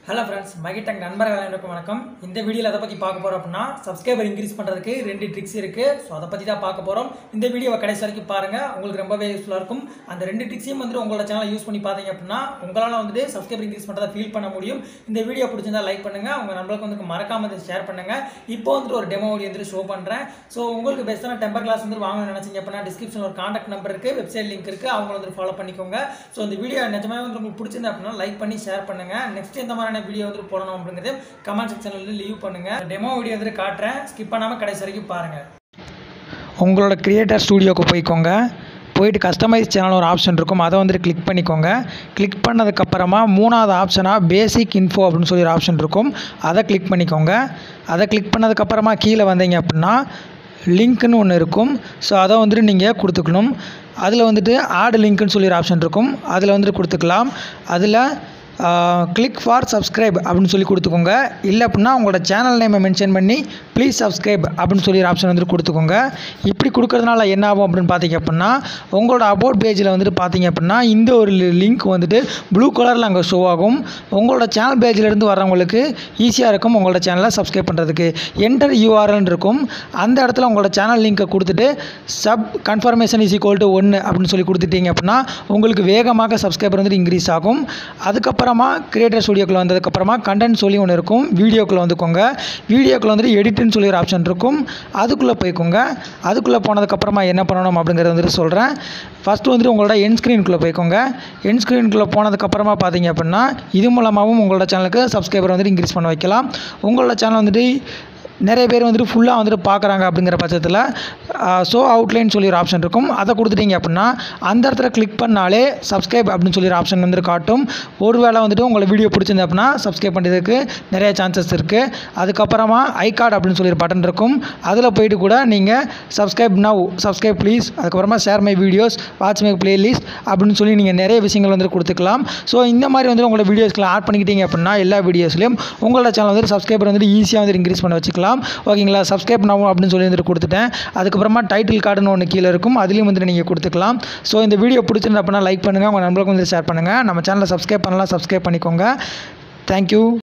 hello friends மகிட்டக் நண்பர்கள் அனைவருக்கும் வணக்கம் இந்த வீடியோவில் எதை பற்றி பார்க்க போகிறோம் அப்படின்னா சப்ஸ்கிரைபர் இன்க்ரீஸ் பண்ணுறதுக்கு ரெண்டு ட்ரிக்ஸ் இருக்குது ஸோ அதை பற்றி தான் பார்க்க போகிறோம் இந்த வீடியோவை கடைசி வரைக்கும் பாருங்கள் உங்களுக்கு ரொம்பவே யூஸ்ஃபுல்லாக இருக்கும் அந்த ரெண்டு ட்ரிக்ஸையும் வந்துட்டு உங்களோட சேனலை யூஸ் பண்ணி பார்த்தீங்க அப்படின்னா உங்களால் வந்துட்டு சப்ஸ்கிரைபர் இன்க்ரீஸ் பண்ணுறதை ஃபீல் பண்ண முடியும் இந்த வீடியோ பிடிச்சிருந்தா லைக் பண்ணுங்கள் உங்கள் நண்பர்களுக்கு வந்து மறக்காம இதை ஷேர் பண்ணுங்கள் இப்போ வந்துட்டு ஒரு டெமோ வீடியோ வந்துட்டு ஷோ பண்ணுறேன் ஸோ உங்களுக்கு பெஸ்ட்டான டெம்பர் கிளாஸ் வந்து வாங்கணும்னு நினச்சிங்க அப்படின்னா டிஸ்கிரிப்ஷனில் ஒரு காண்டாக்ட் நம்பர் இருக்குது வெப்சைட் லிங்க் இருக்குது அவங்க வந்து ஃபாலோ பண்ணிக்கோங்க ஸோ இந்த வீடியோ நிஜமாவே வந்து உங்களுக்கு பிடிச்சிருந்தா அப்படின்னா லைக் பண்ணி ஷேர் பண்ணுங்கள் நெக்ஸ்ட் எந்த மாதிரியான வீடியோ வந்து போடணும் அப்படிங்கிறது கமெண்ட் செக்ஷனில் வந்து லீவ் பண்ணுங்கள் டெமோ வீடியோ வந்து காட்டுறேன் ஸ்கிப் பண்ணாமல் கடைசி வரைக்கும் பாருங்கள் உங்களோட கிரியேட்டர் ஸ்டூடியோக்கு போய்க்கோங்க போயிட்டு கஸ்டமைஸ் சேனல் ஒரு ஆப்ஷன் இருக்கும் அதை வந்துட்டு கிளிக் பண்ணிக்கோங்க கிளிக் பண்ணதுக்கப்புறமா மூணாவது ஆப்ஷனாக பேசிக் இன்ஃபோ அப்படின்னு சொல்லி ஒரு ஆப்ஷன் இருக்கும் அதை கிளிக் பண்ணிக்கோங்க அதை கிளிக் பண்ணதுக்கப்புறமா கீழே வந்தீங்க அப்படின்னா லிங்க்னு ஒன்று இருக்கும் ஸோ அதை வந்துட்டு நீங்கள் கொடுத்துக்கணும் அதில் வந்துட்டு ஆட் லிங்க்னு சொல்லி ஒரு ஆப்ஷன் இருக்கும் அதில் வந்துட்டு கொடுத்துக்கலாம் அதில் கிளிக் ஃபார் சப்ஸ்கிரைப் அப்படின்னு சொல்லி கொடுத்துக்கோங்க இல்லை அப்படின்னா உங்களோட சேனல் நேமை மென்ஷன் பண்ணி ப்ளீஸ் சப்ஸ்கிரைப் அப்படின்னு சொல்லி ஒரு ஆப்ஷன் வந்துட்டு கொடுத்துக்கோங்க இப்படி கொடுக்கறதுனால என்ன ஆகும் அப்படின்னு பார்த்தீங்க அப்படின்னா உங்களோட அபவுட் பேஜில் வந்துட்டு பார்த்தீங்க அப்படின்னா இந்த ஒரு லிங்க் வந்துட்டு ப்ளூ கலரில் அங்கே ஷோ ஆகும் உங்களோட சேனல் பேஜிலேருந்து வரவங்களுக்கு ஈஸியாக இருக்கும் உங்களோட சேனலை சப்ஸ்கிரைப் பண்ணுறதுக்கு என்டர் யூஆர்எல் இருக்கும் அந்த இடத்துல உங்களோட சேனல் லிங்க்கை கொடுத்துட்டு sub confirmation is equal to ஒன்று அப்படின்னு சொல்லி கொடுத்துட்டீங்க அப்படின்னா உங்களுக்கு வேகமாக சப்ஸ்கிரைபர் வந்துட்டு இன்க்ரீஸ் ஆகும் அதுக்கப்புறமா கிரியேட்டர் ஸ்டுடியோக்குள்ள வந்ததுக்கப்புறமா கண்டென்ட் சொல்லி ஒன்று இருக்கும் வீடியோக்குள்ளே வந்துக்கோங்க வீடியோக்குள்ளே வந்துட்டு எடிட்னு சொல்லி ஒரு ஆப்ஷன் இருக்கும் அதுக்குள்ளே போய்க்கோங்க அதுக்குள்ளே போனதுக்கப்புறமா என்ன பண்ணணும் அப்படிங்கிறத வந்துட்டு சொல்கிறேன் ஃபஸ்ட்டு வந்துட்டு உங்களோட என் ஸ்க்ரீனுக்குள்ளே போய்க்கோங்க என் ஸ்க்ரீனுக்குள்ளே போனதுக்கப்புறமா பார்த்தீங்க அப்படின்னா இது மூலமாகவும் உங்களோட சேனலுக்கு சப்ஸ்கிரைபர் வந்துட்டு இன்க்ரீஸ் பண்ண வைக்கலாம் உங்களோட சேனல் வந்துட்டு நிறைய பேர் வந்துட்டு ஃபுல்லாக வந்துட்டு பார்க்குறாங்க அப்படிங்கிற பட்சத்தில் ஷோ அவுட்லைன் சொல்லி ஒரு ஆப்ஷன் இருக்கும் அதை கொடுத்துட்டீங்க அப்படின்னா அந்த இடத்துல கிளிக் பண்ணாலே சப்ஸ்கிரைப் அப்படின்னு சொல்லி ஒரு ஆப்ஷன் வந்துட்டு காட்டும் ஒருவேளை வந்துட்டு உங்களை வீடியோ பிடிச்சிருந்தது அப்படின்னா சப்ஸ்கிரைப் பண்ணுறதுக்கு நிறைய சான்சஸ் இருக்குது அதுக்கப்புறமா ஐ கார்டு அப்படின்னு சொல்லி ஒரு பட்டன் இருக்கும் அதில் போயிட்டு கூட நீங்கள் சப்ஸ்கிரைப் நவ் சப்ஸ்கிரைப் ப்ளீஸ் அதுக்கப்புறமா share my videos watch my playlist அப்படின்னு சொல்லி நீங்கள் நிறைய விஷயங்கள் வந்துட்டு கொடுத்துக்கலாம் ஸோ இந்த மாதிரி வந்து உங்களோட வீடியோஸ்க்குள்ள ஆட் பண்ணிக்கிட்டீங்க அப்படின்னா எல்லா வீடியோஸ்லையும் உங்களோட சேனல் வந்துட்டு சப்ஸ்கிரைபர் வந்துட்டு ஈஸியாக வந்து இன்க்ரீஸ் பண்ண வச்சுக்கலாம் ஓகேங்களா சப்ஸ்கிரைப் பண்ணவும் அப்படின்னு சொல்லி வந்துட்டு கொடுத்துட்டேன் அதுக்கப்புறமா டைட்டில் கார்டுன்னு ஒன்று கீழே இருக்கும் அதுலேயும் வந்துட்டு நீங்கள் கொடுத்துக்கலாம் ஸோ இந்த வீடியோ பிடிச்சிருந்தா அப்படின்னா லைக் பண்ணுங்கள் உங்கள் நண்பர்களுக்கு வந்து ஷேர் பண்ணுங்கள் நம்ம சேனலை சப்ஸ்கிரைப் பண்ணலாம் சப்ஸ்கிரைப் பண்ணிக்கோங்க தேங்க்யூ